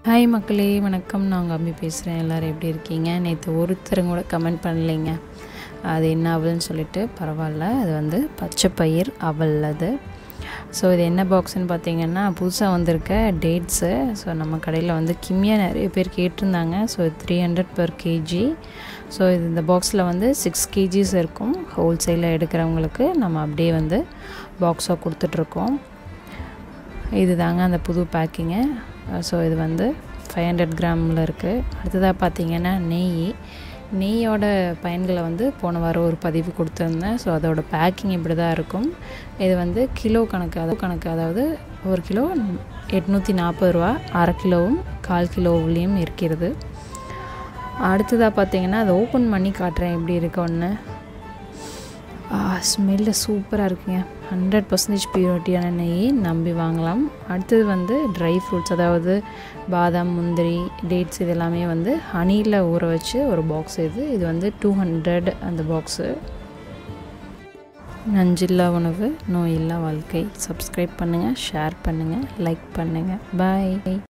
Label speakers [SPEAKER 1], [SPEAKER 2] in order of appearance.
[SPEAKER 1] hi மக்களே வணக்கம் நான் உங்கள் அம்மி பேசுகிறேன் எல்லோரும் எப்படி இருக்கீங்க நேற்று ஒருத்தரும் கூட கமெண்ட் பண்ணலைங்க அது என்ன அவல்னு சொல்லிட்டு பரவாயில்ல அது வந்து பச்சை பயிர் அவல் அது ஸோ இது என்ன பாக்ஸ்னு பார்த்தீங்கன்னா புதுசாக வந்திருக்க டேட்ஸு ஸோ நம்ம கடையில் வந்து கிம்மியா நிறைய பேர் கேட்டிருந்தாங்க so three hundred per KG so இது இந்த பாக்ஸில் வந்து சிக்ஸ் கேஜிஸ் இருக்கும் ஹோல்சேலில் எடுக்கிறவங்களுக்கு நம்ம அப்படியே வந்து பாக்ஸாக கொடுத்துட்ருக்கோம் இது தாங்க அந்த புது பேக்கிங்கு ஸோ இது வந்து ஃபைவ் ஹண்ட்ரட் கிராமில் இருக்குது அடுத்ததாக பார்த்தீங்கன்னா நெய் நெய்யோட பயன்களை வந்து போன வாரம் ஒரு பதிவு கொடுத்துருந்தேன் ஸோ அதோட பேக்கிங் இப்படி தான் இருக்கும் இது வந்து கிலோ கணக்கு அதாவது கணக்கு அதாவது ஒரு கிலோ எட்நூற்றி நாற்பது ரூபா அரை கிலோவும் கால் கிலோவுலேயும் இருக்கிறது அடுத்ததாக பார்த்தீங்கன்னா அதை ஓப்பன் பண்ணி காட்டுறேன் எப்படி இருக்கோன்னு ஸ்மெல்லு சூப்பராக இருக்குங்க ஹண்ட்ரட் பர்சன்டேஜ் பியூரிட்டியான நெய் நம்பி வாங்கலாம் அடுத்தது வந்து ட்ரை ஃப்ரூட்ஸ் அதாவது பாதாம் முந்திரி டேட்ஸ் இது எல்லாமே வந்து ஹனியில் ஊற வச்சு ஒரு பாக்ஸ் இது இது வந்து டூ ஹண்ட்ரட் அந்த பாக்ஸு நஞ்சில்லா உணவு நோயில்லா வாழ்க்கை சப்ஸ்கிரைப் பண்ணுங்கள் ஷேர் பண்ணுங்கள் லைக் பண்ணுங்கள் பாய்